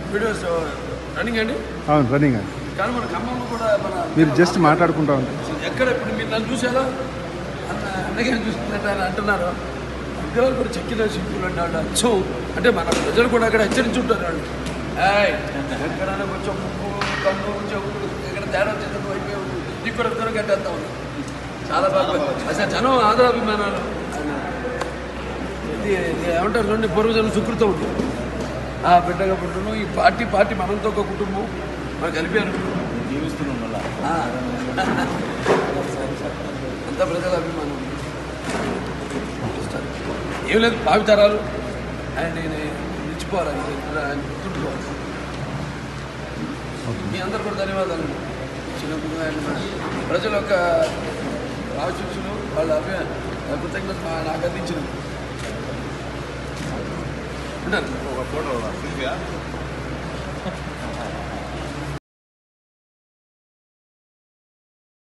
Videos running అండి అవును running అండి కానీ మన ఖమ్మంలో కూడా మన మీరు జస్ట్ మాట్లాడుకుంటా ఉంటారు ఎక్కడ ఇప్పుడు మీరు నన్ను చూసారా అన్న అన్నగా చూస్తున్నట్టు అని అంటున్నారు విగ్రహాలు కూడా చెక్కిన సింపుల్ అంటే వాళ్ళు అచ్చం అంటే మన ప్రజలు కూడా అక్కడ హెచ్చరించుంటారు వాళ్ళు ఏయ్, ఎక్కడైనా కొంచెం ముక్కు కన్ను చెవులు ఎక్కడ తేడా వచ్చిందో అయిపోయి నీకు కూడా విగ్రహం కట్టేస్తా ఉన్నాం చాలా బాగా అసలు జనం ఆదరాభిమానాలు ఇది ఇది ఏమంటారు చూడండి పూర్వజనం సుకృతం ఉంటుంది ఆ బిడ్డగా పుట్టడం ఈ పార్టీ పార్టీ మనంతో ఒక కుటుంబం మనకు కలిపారు జీవిస్తున్నాం మళ్ళా ఆ. అంత ప్రజల అభిమానం ఏం లేదు భావితరాలు ఆయన నేను నిలిచిపోవాలి ఆయన ఆయన గుర్తుంటుకోవాలి మీ అందరు కూడా ధన్యవాదాలు చిన్నప్పుడు ఆయన ప్రజల యొక్క ఆశీస్సులు వాళ్ళ అభి కృతజ్ఞత మా- నాకు అందించినది ఉంటాను ఒక ఫోటో